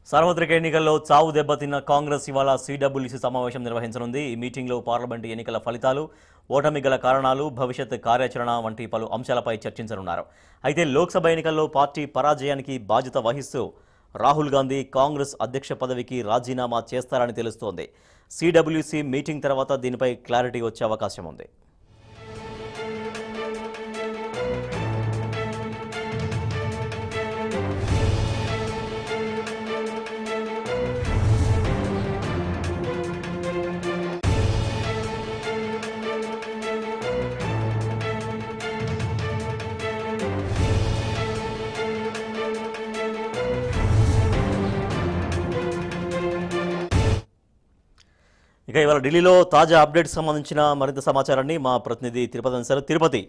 సార్వత్రిక ఎన్నికల్లో చావు దెబ్బతిన్న కాంగ్రెస్ ఇవాళ సిడబ్ల్యూసీ సమావేశం నిర్వహించనుంది ఈ మీటింగ్లో పార్లమెంటు ఎన్నికల ఫలితాలు ఓటమి గల కారణాలు భవిష్యత్ కార్యాచరణ వంటి పలు అంశాలపై చర్చించనున్నారు అయితే లోక్సభ ఎన్నికల్లో పార్టీ పరాజయానికి బాధ్యత వహిస్తూ రాహుల్ గాంధీ కాంగ్రెస్ అధ్యక్ష పదవికి రాజీనామా చేస్తారని తెలుస్తోంది సిడబ్ల్యూసీ మీటింగ్ తర్వాత దీనిపై క్లారిటీ వచ్చే అవకాశం ఉంది ఇక ఇవాళ ఢిల్లీలో తాజా అప్డేట్స్ సంబంధించిన మరింత సమాచారాన్ని మా ప్రతినిధి తిరుపతి అందిస్తారు తిరుపతి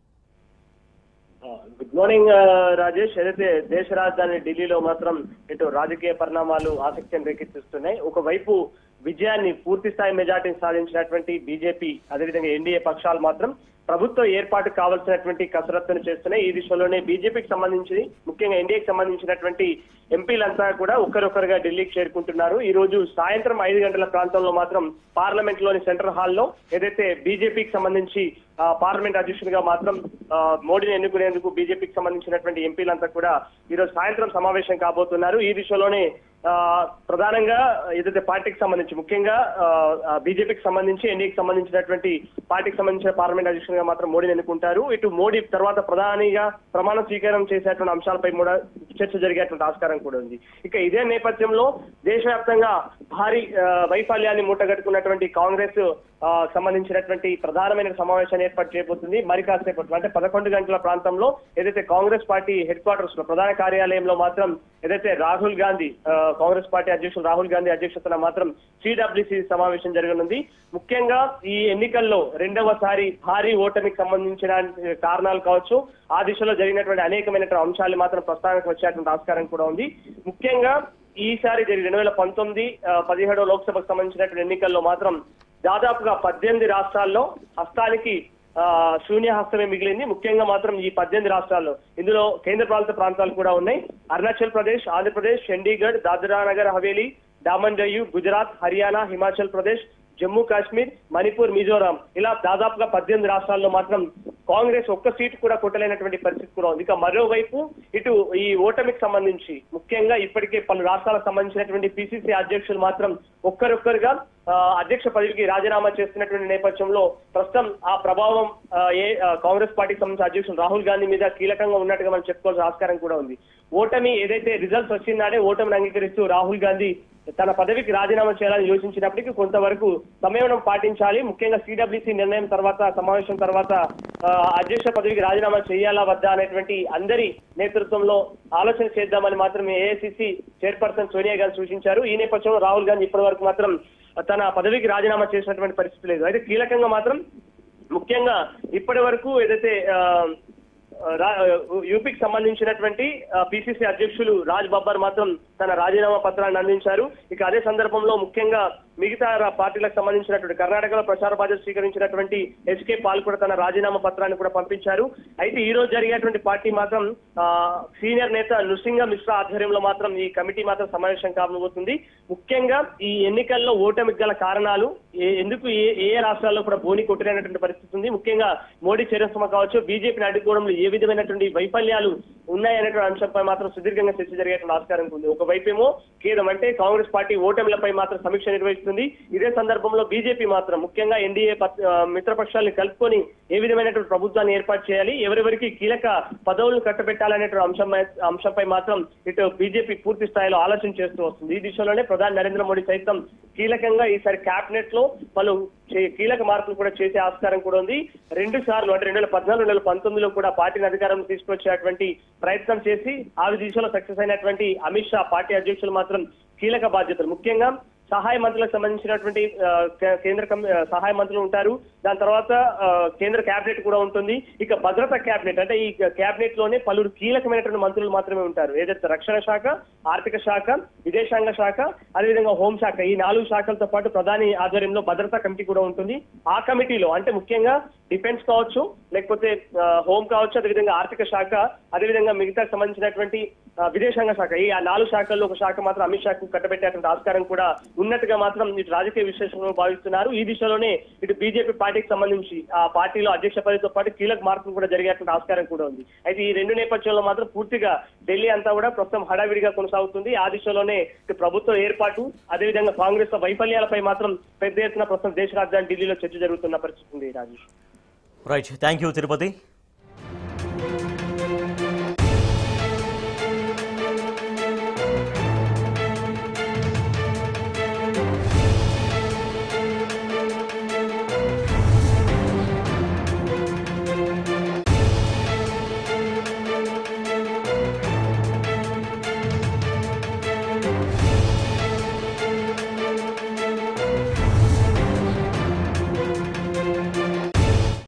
గుడ్ మార్నింగ్ ఆ, రాజేష్ ఏదైతే దేశ రాజధాని ఢిల్లీలో మాత్రం ఇటు రాజకీయ పరిణామాలు ఆసక్తిని రేకెత్తిస్తున్నాయి ఒకవైపు విజయాన్ని పూర్తి స్థాయి మెజార్టీని సాధించినటువంటి బీజేపీ అదేవిధంగా ఎన్డీఏ పక్షాలు మాత్రం ప్రభుత్వ ఏర్పాటు కావాల్సినటువంటి కసరత్తును చేస్తున్నాయి ఈ దిశలోనే బీజేపీకి సంబంధించి ముఖ్యంగా ఎన్డీఏకి సంబంధించినటువంటి ఎంపీలంతా కూడా ఒక్కరొక్కరుగా ఢిల్లీకి చేరుకుంటున్నారు ఈ రోజు సాయంత్రం ఐదు గంటల ప్రాంతంలో మాత్రం పార్లమెంట్ లోని సెంట్రల్ హాల్లో ఏదైతే బీజేపీకి సంబంధించి ఆ, పార్లమెంట్ అధ్యక్షుడిగా మాత్రం ఆ, మోడీని ఎన్నుకునేందుకు బీజేపీకి సంబంధించినటువంటి ఎంపీలంతా కూడా ఈ రోజు సాయంత్రం సమావేశం కాబోతున్నారు ఈ దిశలోనే ఆ, ప్రధానంగా ఏదైతే పార్టీకి సంబంధించి ముఖ్యంగా బీజేపీకి సంబంధించి ఎన్డీఏకి సంబంధించినటువంటి పార్టీకి సంబంధించిన పార్లమెంట్ అధ్యక్షుడిగా మాత్రం మోడీని ఎన్నుకుంటారు ఇటు మోడీ తర్వాత ప్రధానిగా ప్రమాణ స్వీకారం చేసేటువంటి అంశాలపై కూడా చర్చ జరిగేటువంటి ఆస్కారం కూడా ఉంది ఇక ఇదే నేపథ్యంలో దేశవ్యాప్తంగా భారీ ఆ, వైఫల్యాన్ని మూటగట్టుకున్నటువంటి కాంగ్రెస్ ఆ, సంబంధించినటువంటి ప్రధానమైన సమావేశాన్ని ఏర్పాటు చేయబోతుంది మరి కాసేపట్లో అంటే పదకొండు గంటల ప్రాంతంలో ఏదైతే కాంగ్రెస్ పార్టీ హెడ్ క్వార్టర్స్ లో ప్రధాన కార్యాలయంలో మాత్రం ఏదైతే రాహుల్ గాంధీ ఆ, కాంగ్రెస్ పార్టీ అధ్యక్షులు రాహుల్ గాంధీ అధ్యక్షతన మాత్రం సిడబ్ల్యూసి సమావేశం జరగనుంది ముఖ్యంగా ఈ ఎన్నికల్లో రెండవసారి భారీ ఓటమికి సంబంధించిన కారణాలు కావచ్చు ఆ దిశలో జరిగినటువంటి అనేకమైనటువంటి అంశాలు మాత్రం ప్రస్తావనకు వచ్చేటువంటి ఆస్కారం కూడా ఉంది ముఖ్యంగా ఈసారి జరిగి రెండు వేల పంతొమ్మిది ఆ, పదిహేడో లోక్సభకు సంబంధించినటువంటి ఎన్నికల్లో మాత్రం దాదాపుగా పద్దెనిమిది రాష్ట్రాల్లో హస్తానికి ఆ, శూన్య హస్తమే మిగిలింది ముఖ్యంగా మాత్రం ఈ పద్దెనిమిది రాష్ట్రాల్లో ఇందులో కేంద్ర పాలిత ప్రాంతాలు కూడా ఉన్నాయి అరుణాచల్ ప్రదేశ్ ఆంధ్రప్రదేశ్ చండీగఢ్ దాద్రా నగర్ హవేలీ డామన్ డయ్యూ గుజరాత్ హర్యానా హిమాచల్ ప్రదేశ్ జమ్మూ కాశ్మీర్ మణిపూర్ మిజోరాం ఇలా దాదాపుగా పద్దెనిమిది రాష్ట్రాల్లో మాత్రం కాంగ్రెస్ ఒక్క సీటు కూడా కొట్టలేనటువంటి పరిస్థితి కూడా ఉంది ఇక మరోవైపు ఇటు ఈ ఓటమికి సంబంధించి ముఖ్యంగా ఇప్పటికే పలు రాష్ట్రాలకు సంబంధించినటువంటి పిసిసి అధ్యక్షులు మాత్రం ఒక్కరొక్కరుగా ఆ, అధ్యక్ష పదవికి రాజీనామా చేస్తున్నటువంటి నేపథ్యంలో ప్రస్తుతం ఆ ప్రభావం ఆ, ఏ ఆ, కాంగ్రెస్ పార్టీకి సంబంధించిన అధ్యక్షులు రాహుల్ గాంధీ మీద కీలకంగా ఉన్నట్టుగా మనం చెప్పుకోవాల్సిన ఆస్కారం కూడా ఉంది ఓటమి ఏదైతే రిజల్ట్స్ వచ్చిందాడే ఓటమిని అంగీకరిస్తూ రాహుల్ గాంధీ తన పదవికి రాజీనామా చేయాలని యోచించినప్పటికీ కొంతవరకు సంయమనం పాటించాలి ముఖ్యంగా సిడబ్ల్యూసీ నిర్ణయం తర్వాత సమావేశం తర్వాత ఆ, అధ్యక్ష పదవికి రాజీనామా చేయాలా వద్దా అనేటువంటి అందరి నేతృత్వంలో ఆలోచన చేద్దామని మాత్రం ఏఐసిసి చైర్పర్సన్ సోనియా గాంధీ సూచించారు ఈ నేపథ్యంలో రాహుల్ గాంధీ ఇప్పటి వరకు మాత్రం తన పదవికి రాజీనామా చేసినటువంటి పరిస్థితి లేదు అయితే కీలకంగా మాత్రం ముఖ్యంగా ఇప్పటి వరకు ఏదైతే ఆ, రా- యూపీకి సంబంధించినటువంటి పిసిసి అధ్యక్షులు రాజ్ బబ్బర్ మాత్రం తన రాజీనామా పత్రాన్ని అందించారు ఇక అదే సందర్భంలో ముఖ్యంగా మిగతా రా- పార్టీలకు సంబంధించినటువంటి కర్ణాటకలో ప్రచార బాధ్యత స్వీకరించినటువంటి ఎస్కే పాల్ కూడా తన రాజీనామా పత్రాన్ని కూడా పంపించారు అయితే ఈ రోజు జరిగేటువంటి పార్టీ మాత్రం ఆ, సీనియర్ నేత నృసింగ మిశ్రా ఆధ్వర్యంలో మాత్రం ఈ కమిటీ మాత్రం సమావేశం కాబోతుంది ముఖ్యంగా ఈ ఎన్నికల్లో ఓటమికి గల కారణాలు ఏ- ఎందుకు ఏ ఏ రాష్ట్రాల్లో కూడా బోని కొట్టలేనటువంటి పరిస్థితి ఉంది ముఖ్యంగా మోడీ చర్యసమ కావచ్చు బీజేపీని అడ్డుకోవడంలో ఏ విధమైనటువంటి వైఫల్యాలు ఉన్నాయనేటువంటి అంశంపై మాత్రం సుదీర్ఘంగా చర్చ జరిగేటువంటి ఆస్కారం ఉంది ఒకవైపేమో కేంద్రం అంటే కాంగ్రెస్ పార్టీ ఓటమిలపై మాత్రం సమీక్ష నిర్వహిస్తుంది ఇదే సందర్భంలో బీజేపీ మాత్రం ముఖ్యంగా ఎన్డీఏ పత్- ఆ, మిత్రపక్షాలను కలుపుకొని ఏ విధమైనటువంటి ప్రభుత్వాన్ని ఏర్పాటు చేయాలి ఎవరెవరికి కీలక పదవులను కట్టబెట్టాలనేటువంటి అంశం అంశంపై మాత్రం ఇటు బీజేపీ పూర్తి స్థాయిలో ఆలోచన చేస్తూ వస్తుంది ఈ దిశలోనే ప్రధాని నరేంద్ర మోడీ సైతం కీలకంగా ఈసారి కేబినెట్ లో పలు చే- కీలక మార్పులు కూడా చేసే ఆస్కారం కూడా ఉంది రెండు సార్లు అంటే రెండు వేల పద్నాలుగు రెండు వేల పంతొమ్మిదిలో కూడా పార్టీని అధికారం తీసుకొచ్చేటువంటి ప్రయత్నం చేసి ఆ దిశలో సక్సెస్ అయినటువంటి అమిత్ షా పార్టీ అధ్యక్షులు మాత్రం కీలక బాధ్యతలు ముఖ్యంగా సహాయ మంత్రులకు సంబంధించినటువంటి ఆ, కే- కేంద్ర కమి- ఆ, సహాయ మంత్రులు ఉంటారు దాని తర్వాత ఆ, కేంద్ర కేబినెట్ కూడా ఉంటుంది ఇక భద్రతా కేబినెట్ అంటే ఈ కేబినెట్ లోనే పలువురు కీలకమైనటువంటి మంత్రులు మాత్రమే ఉంటారు ఏదైతే రక్షణ శాఖ ఆర్థిక శాఖ విదేశాంగ శాఖ అదేవిధంగా హోంశాఖ ఈ నాలుగు శాఖలతో పాటు ప్రధాని ఆధ్వర్యంలో భద్రతా కమిటీ కూడా ఉంటుంది ఆ కమిటీలో అంటే ముఖ్యంగా డిఫెన్స్ కావచ్చు లేకపోతే ఆ, హోం కావచ్చు అదేవిధంగా ఆర్థిక శాఖ అదేవిధంగా మిగతా సంబంధించినటువంటి ఆ, విదేశాంగ శాఖ ఈ ఆ నాలుగు శాఖల్లో ఒక శాఖ మాత్రం అమిత్ షాకు కట్టబెట్టేటువంటి ఆస్కారం కూడా ఉన్నట్టుగా మాత్రం ఇటు రాజకీయ విశ్లేషకులు భావిస్తున్నారు ఈ దిశలోనే ఇటు బీజేపీ పార్టీకి సంబంధించి ఆ పార్టీలో అధ్యక్ష పదవితో పాటు కీలక మార్పులు కూడా జరిగేటువంటి ఆస్కారం కూడా ఉంది అయితే ఈ రెండు నేపథ్యంలో మాత్రం పూర్తిగా ఢిల్లీ అంతా కూడా ప్రస్తుతం హడావిడిగా కొనసాగుతుంది ఆ దిశలోనే ఇటు ప్రభుత్వ ఏర్పాటు అదేవిధంగా కాంగ్రెస్ వైఫల్యాలపై మాత్రం పెద్ద ఎత్తున ప్రస్తుతం దేశ రాజధాని ఢిల్లీలో చర్చ జరుగుతున్న పరిస్థితి ఉంది Rajesh right thank you Tirupati